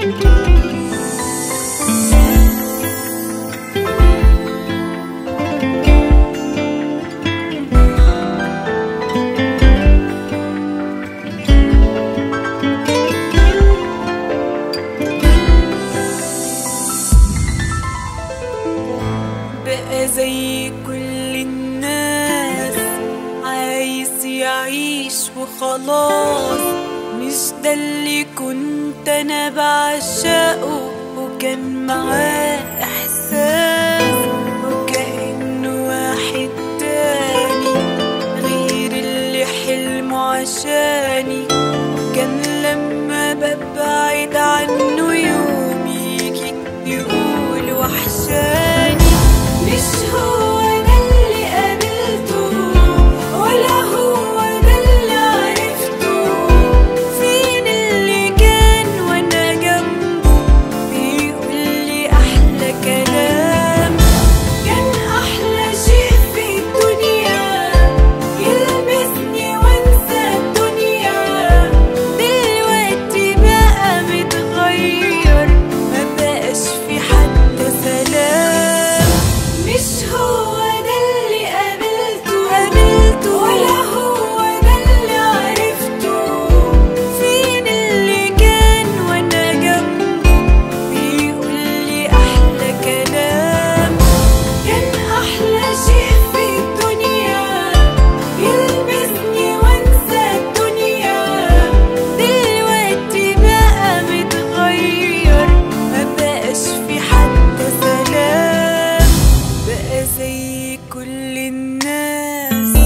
بقى زي كل الناس عايز يعيش وخلاص مش ده اللي كنت انا بعشقه وكان معاه احساس وكأنه واحد تاني غير اللي حلمه عشاني كان لما ببعد عنه يوم يجي يقول وحشاني مش هو ده اللي قابلته ولا هو ده اللي عرفته فين اللي كان وانا جنبه بيقول لي احلى كلام كان احلى شيء في الدنيا يلمسني وانسى الدنيا دلوقتي بقى متغير ما بقاش في حتى سلام مش هو ده اللي قابلته قابلته ولا هو ده اللي عرفته فين اللي كان وانا جنبه بيقول لي احلى كلام كان احلى شيء في الدنيا يلمسني وانسى الدنيا دلوقتي بقى متغير ما بقاش في حتى سلام بقى زي كل الناس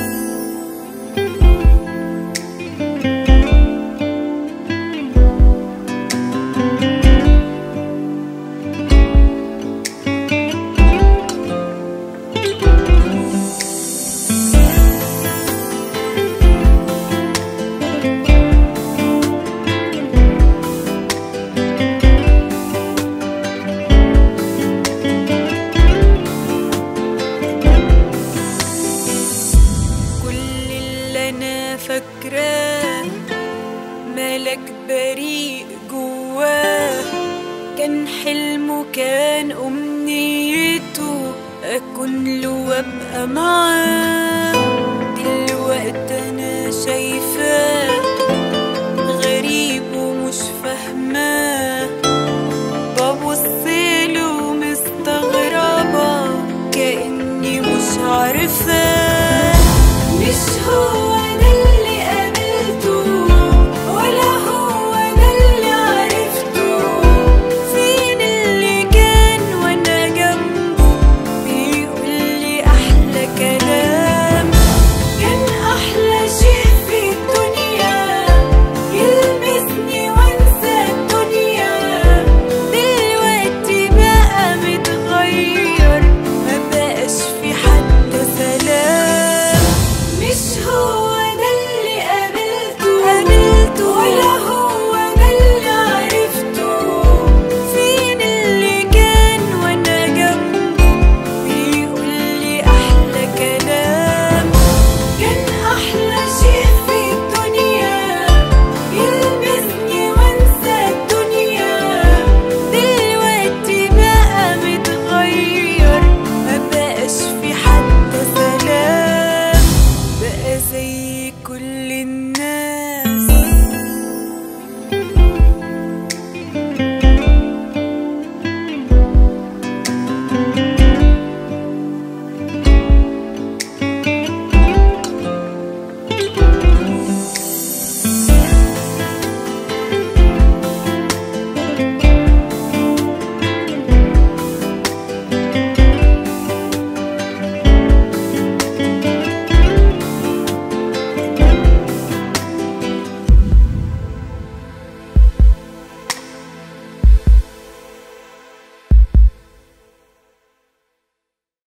كل اللي انا فاكراه ملك بريء جواه كان حلمه كان امنيته اكون له وابقى معاه دلوقتي انا شايفاه غريب ومش فاهماه ببصله مستغربة كأني مش عارفاه مش هو ده اللي قابلته ولا هو ده اللي عرفته فين اللي كان وانا جنبه بيقول لي احلى كلام كان احلى شيء في الدنيا يلمسني وانسى الدنيا دلوقتي بقى متغير ما بقاش في حتى سلام مش هو ده اللي قابلته قابلته ولا هو ده اللي عرفته فين اللي كان وانا جنبه بيقول لي احلى كلام كان احلى شيء في الدنيا يلمسني وانسى الدنيا دلوقتي بقى متغير ما بقاش في حتى سلام بقى زي كل الناس